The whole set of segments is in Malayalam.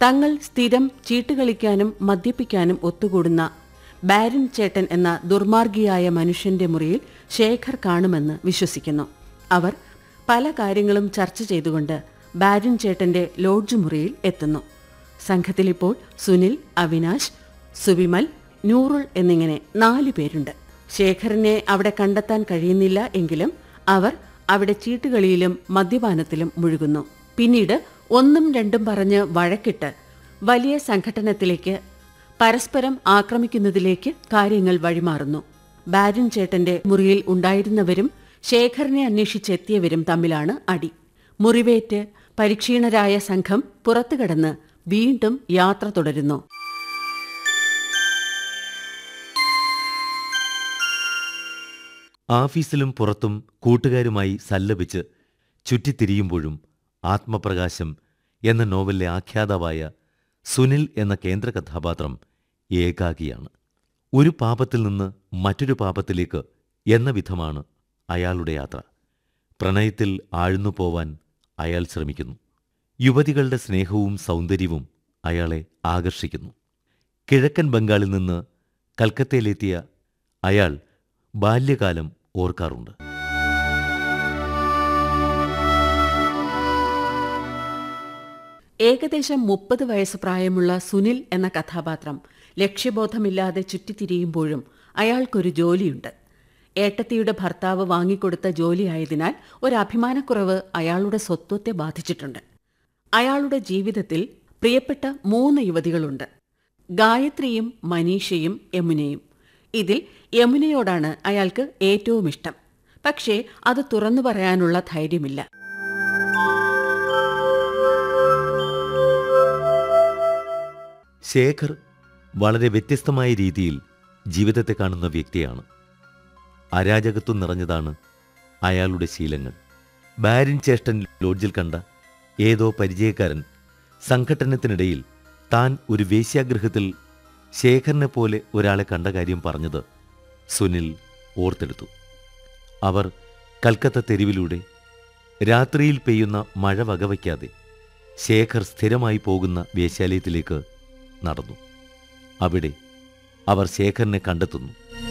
തങ്ങൾ സ്ഥിരം ചീട്ടുകളിക്കാനും മദ്യപിക്കാനും ഒത്തുകൂടുന്ന ബാരൻ ചേട്ടൻ എന്ന ദുർമാർഗിയായ മനുഷ്യന്റെ മുറിയിൽ ശേഖർ കാണുമെന്ന് വിശ്വസിക്കുന്നു അവർ പല കാര്യങ്ങളും ചർച്ച ചെയ്തുകൊണ്ട് ബാരൻ ചേട്ടന്റെ ലോഡ്ജ് മുറിയിൽ എത്തുന്നു സംഘത്തിലിപ്പോൾ സുനിൽ അവിനാശ് സുവിമൽ നൂറുൾ എന്നിങ്ങനെ നാലു പേരുണ്ട് ശേഖറിനെ അവിടെ കണ്ടെത്താൻ കഴിയുന്നില്ല എങ്കിലും അവർ അവിടെ ചീട്ടുകളിയിലും മദ്യപാനത്തിലും മുഴുകുന്നു പിന്നീട് ഒന്നും രണ്ടും പറഞ്ഞ് വഴക്കിട്ട് വലിയ സംഘട്ടനത്തിലേക്ക് പരസ്പരം ആക്രമിക്കുന്നതിലേക്ക് കാര്യങ്ങൾ വഴിമാറുന്നു ബാരൻ ചേട്ടന്റെ മുറിയിൽ ഉണ്ടായിരുന്നവരും ശേഖറിനെ അന്വേഷിച്ചെത്തിയവരും തമ്മിലാണ് അടി മുറിവേറ്റ് പരിക്ഷീണരായ സംഘം പുറത്തു കടന്ന് വീണ്ടും യാത്ര തുടരുന്നു ആഫീസിലും പുറത്തും കൂട്ടുകാരുമായി സല്ലപിച്ച് ചുറ്റിത്തിരിയുമ്പോഴും ആത്മപ്രകാശം എന്ന നോവലിലെ ആഖ്യാതാവായ സുനിൽ എന്ന കേന്ദ്ര കഥാപാത്രം ഏകാകിയാണ് ഒരു പാപത്തിൽ നിന്ന് മറ്റൊരു പാപത്തിലേക്ക് എന്ന വിധമാണ് അയാളുടെ യാത്ര പ്രണയത്തിൽ ആഴ്ന്നു പോവാൻ അയാൾ ശ്രമിക്കുന്നു യുവതികളുടെ സ്നേഹവും സൗന്ദര്യവും അയാളെ ആകർഷിക്കുന്നു കിഴക്കൻ ബംഗാളിൽ നിന്ന് കൽക്കത്തയിലെത്തിയ അയാൾ ബാല്യകാലം ഓർക്കാറുണ്ട് ഏകദേശം മുപ്പത് വയസ്സ് പ്രായമുള്ള സുനിൽ എന്ന കഥാപാത്രം ലക്ഷ്യബോധമില്ലാതെ ചുറ്റിത്തിരിയുമ്പോഴും അയാൾക്കൊരു ജോലിയുണ്ട് ഏട്ടത്തിയുടെ ഭർത്താവ് വാങ്ങിക്കൊടുത്ത ജോലിയായതിനാൽ ഒരു അഭിമാനക്കുറവ് അയാളുടെ സ്വത്വത്തെ ബാധിച്ചിട്ടുണ്ട് അയാളുടെ ജീവിതത്തിൽ പ്രിയപ്പെട്ട മൂന്ന് യുവതികളുണ്ട് ഗായത്രിയും മനീഷയും യമുനയും ഇതിൽ യമുനയോടാണ് അയാൾക്ക് ഏറ്റവും ഇഷ്ടം പക്ഷേ അത് തുറന്നു പറയാനുള്ള ധൈര്യമില്ല ശേഖർ വളരെ വ്യത്യസ്തമായ രീതിയിൽ ജീവിതത്തെ കാണുന്ന വ്യക്തിയാണ് അരാജകത്വം നിറഞ്ഞതാണ് അയാളുടെ ശീലങ്ങൾ ബാരിൻ ചേഷ്ടൻ ലോഡ്ജിൽ കണ്ട ഏതോ പരിചയക്കാരൻ സംഘട്ടനത്തിനിടയിൽ താൻ ഒരു വേശ്യാഗൃഹത്തിൽ ശേഖറിനെ പോലെ ഒരാളെ കണ്ട കാര്യം പറഞ്ഞത് സുനിൽ ഓർത്തെടുത്തു അവർ കൽക്കത്ത തെരുവിലൂടെ രാത്രിയിൽ പെയ്യുന്ന മഴ വകവയ്ക്കാതെ ശേഖർ സ്ഥിരമായി പോകുന്ന വേശ്യാലയത്തിലേക്ക് നടന്നു അവിടെ അവർ ശേഖറിനെ കണ്ടെത്തുന്നു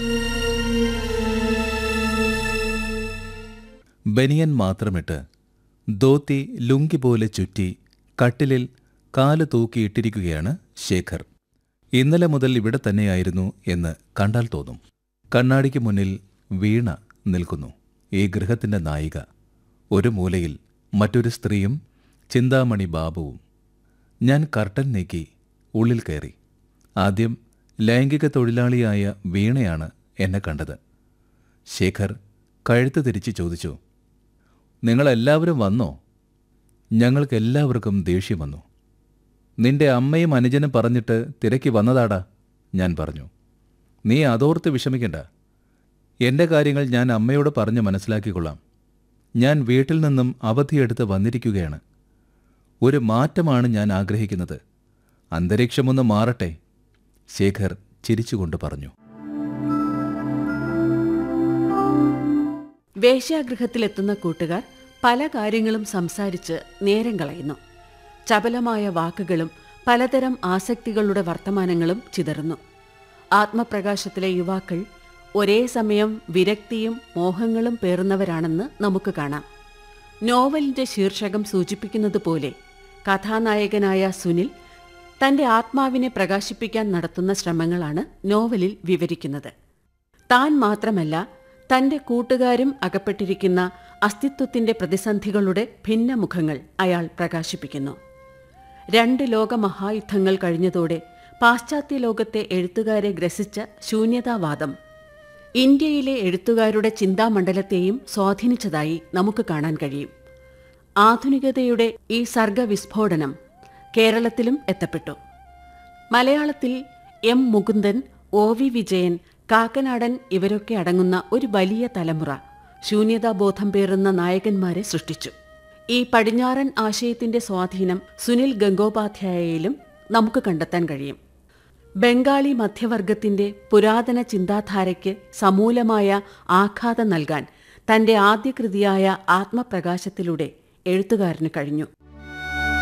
ബനിയൻ മാത്രമിട്ട് ധോത്തി ലുങ്കി പോലെ ചുറ്റി കട്ടിലിൽ കാല് തൂക്കിയിട്ടിരിക്കുകയാണ് ശേഖർ ഇന്നലെ മുതൽ ഇവിടെ തന്നെയായിരുന്നു എന്ന് കണ്ടാൽ തോന്നും കണ്ണാടിക്ക് മുന്നിൽ വീണ നിൽക്കുന്നു ഈ ഗൃഹത്തിന്റെ നായിക ഒരു മൂലയിൽ മറ്റൊരു സ്ത്രീയും ചിന്താമണി ബാബുവും ഞാൻ കർട്ടൻ നീക്കി ഉള്ളിൽ കയറി ആദ്യം ലൈംഗിക തൊഴിലാളിയായ വീണയാണ് എന്നെ കണ്ടത് ശേഖർ കഴുത്ത് തിരിച്ച് ചോദിച്ചു നിങ്ങളെല്ലാവരും വന്നോ ഞങ്ങൾക്കെല്ലാവർക്കും ദേഷ്യം വന്നു നിന്റെ അമ്മയും അനുജനും പറഞ്ഞിട്ട് തിരക്കി വന്നതാടാ ഞാൻ പറഞ്ഞു നീ അതോർത്ത് വിഷമിക്കണ്ട എന്റെ കാര്യങ്ങൾ ഞാൻ അമ്മയോട് പറഞ്ഞ് മനസ്സിലാക്കിക്കൊള്ളാം ഞാൻ വീട്ടിൽ നിന്നും അവധിയെടുത്ത് വന്നിരിക്കുകയാണ് ഒരു മാറ്റമാണ് ഞാൻ ആഗ്രഹിക്കുന്നത് അന്തരീക്ഷമൊന്ന് മാറട്ടെ ശേഖർ ചിരിച്ചുകൊണ്ട് പറഞ്ഞു വേശ്യാഗൃഹത്തിലെത്തുന്ന കൂട്ടുകാർ പല കാര്യങ്ങളും സംസാരിച്ച് നേരം കളയുന്നു ചപലമായ വാക്കുകളും പലതരം ആസക്തികളുടെ വർത്തമാനങ്ങളും ചിതറുന്നു ആത്മപ്രകാശത്തിലെ യുവാക്കൾ ഒരേ സമയം വിരക്തിയും മോഹങ്ങളും പേറുന്നവരാണെന്ന് നമുക്ക് കാണാം നോവലിന്റെ ശീർഷകം സൂചിപ്പിക്കുന്നത് പോലെ കഥാനായകനായ സുനിൽ തന്റെ ആത്മാവിനെ പ്രകാശിപ്പിക്കാൻ നടത്തുന്ന ശ്രമങ്ങളാണ് നോവലിൽ വിവരിക്കുന്നത് താൻ മാത്രമല്ല തന്റെ കൂട്ടുകാരും അകപ്പെട്ടിരിക്കുന്ന അസ്തിത്വത്തിന്റെ പ്രതിസന്ധികളുടെ ഭിന്നമുഖങ്ങൾ അയാൾ പ്രകാശിപ്പിക്കുന്നു രണ്ട് ലോകമഹായുദ്ധങ്ങൾ കഴിഞ്ഞതോടെ പാശ്ചാത്യ ലോകത്തെ എഴുത്തുകാരെ ഗ്രസിച്ച ശൂന്യതാവാദം ഇന്ത്യയിലെ എഴുത്തുകാരുടെ ചിന്താമണ്ഡലത്തെയും സ്വാധീനിച്ചതായി നമുക്ക് കാണാൻ കഴിയും ആധുനികതയുടെ ഈ സർഗവിസ്ഫോടനം കേരളത്തിലും എത്തപ്പെട്ടു മലയാളത്തിൽ M Mukundan O V Vijayan Kakkanadan ഇവരൊക്കെ അടങ്ങുന്ന ഒരു വലിയ തലമുറ ശൂന്യതാബോധം പേറുന്ന നായകന്മാരെ സൃഷ്ടിച്ചു ഈ പടിഞ്ഞാറൻ ആശയത്തിന്റെ സ്വാധീനം സുനിൽ ഗംഗോപാധ്യായയിലും നമുക്ക് കണ്ടെത്താൻ കഴിയും ബംഗാളി മധ്യവർഗത്തിന്റെ പുരാതന ചിന്താധാരയ്ക്ക് സമൂലമായ ആഘാതം നൽകാൻ തന്റെ ആദ്യ കൃതിയായ ആത്മപ്രകാശത്തിലൂടെ എഴുത്തുകാരന് കഴിഞ്ഞു